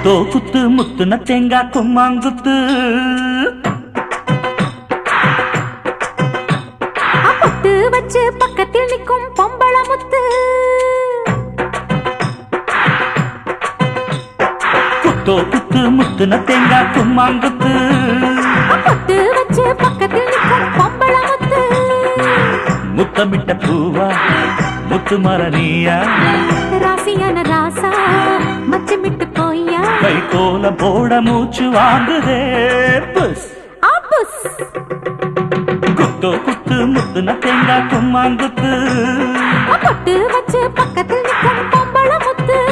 குத்தோ குத்து முத்துன தேங்காய் கும்மாங்குத்து பொட்டு வச்சு பக்கத்தில் நிற்கும் பொம்பள முத்து குத்தோ குத்து முத்துன தேங்காய் கும்மாங்குத்து பொட்டு வச்சு பக்கத்தில் நிற்கும் பொம்பள முத்து முத்தமிட்ட பூவா முத்து மரணியா ராசியான ராசா மச்சமிட்டு போய்யா கை கோலம் போட மூச்சு வாங்குதே புஸ் ஆபுஸ் குத்தோ குத்து முத்துன தேங்காய் கும்மாங்குத்து பொட்டு வச்சு பக்கத்தில் நிற்கும் பொம்பள முத்து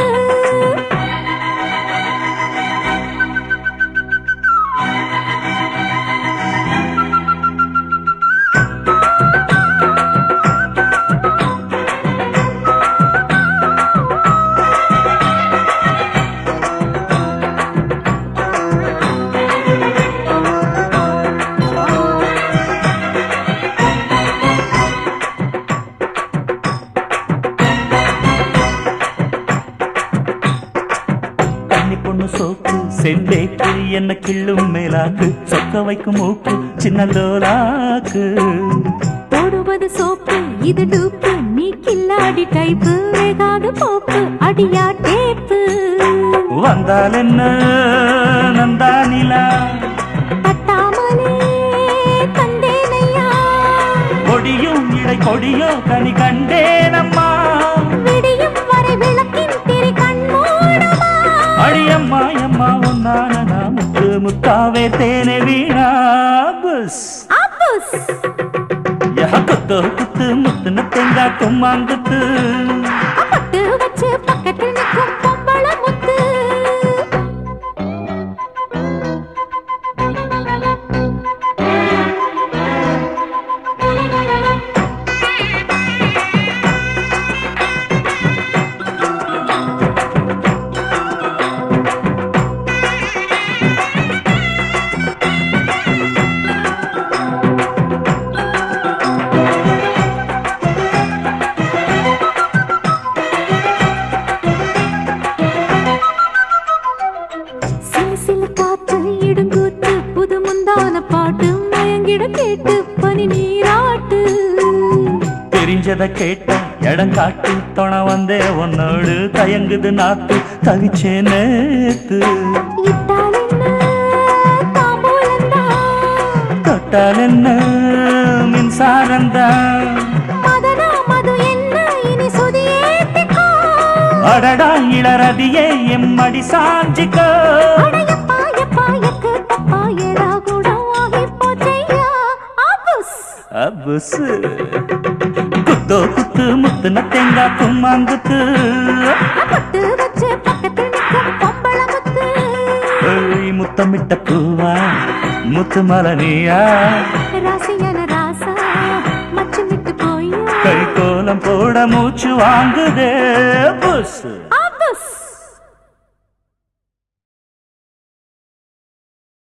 கன்னி பொண்ணு சோப்பு செண்டேக்கு என்ன கிள்ளும் மேலாக்கு சொக்க வைக்கும் மூக்கு சின்ன லோலாக்கு போடுவது சோப்பு இது டூப்பு நீ கில்லாடி டைப்பு வேகாது போப்பு அடியா டேப்பு வந்தால் என்ன நந்தானிலா தட்டாமலே தந்தேனையா கொடியும் இடை கொடியோ கனி கண்டேனம்மா விடியும் வரை விளக்கின் திரி கண்மூடமா அடியம்மா அம்மா ஒன்னான நான் முத்து முத்தாவே தேனே வீணா பஸ் ஆபுஸ் யா குத்து குத்து முத்துன தேங்காய் கும்மாங்குத்து பட்டு வச்சு பக்கத்தில் நிற்கும் பொம்பள முத்து சில சில காத்து இடுங்கூத்து புது முந்தான பாட்டு மயங்கிட கேட்டு பனி நீராட்டு தெரிஞ்சத கேட்ட இடம் காட்டு தொண வந்தே உன்னோடு தயங்குது நாத்து தவிச்சே நேத்து இட்டால் என்ன தாம்பூலந்தா தொட்டால் என்ன மின்சாரந்தான் மதனா மது என்ன இனி சுதியேத்திக்கோ அடடா இளரதியே எம்மடி சாஞ்சிக்கோ அடையப்பா எப்பா எக்கு தப்பா ஏடா கூட ஆகி போச்சையா ஆபுஸ் அபுசு குத்தோ குத்து முத்துன தேங்காய் கும்மாங்குத்து பட்டு வச்சு பக்கத்தில் நிற்கும் பொம்பள முத்து ஏய், முத்தமிட்ட பூவா முத்து மலனியா ராசியான ராசா மச்சமிட்டு போய் கை கோலம் போட மூச்சு வாங்குதே புஸ்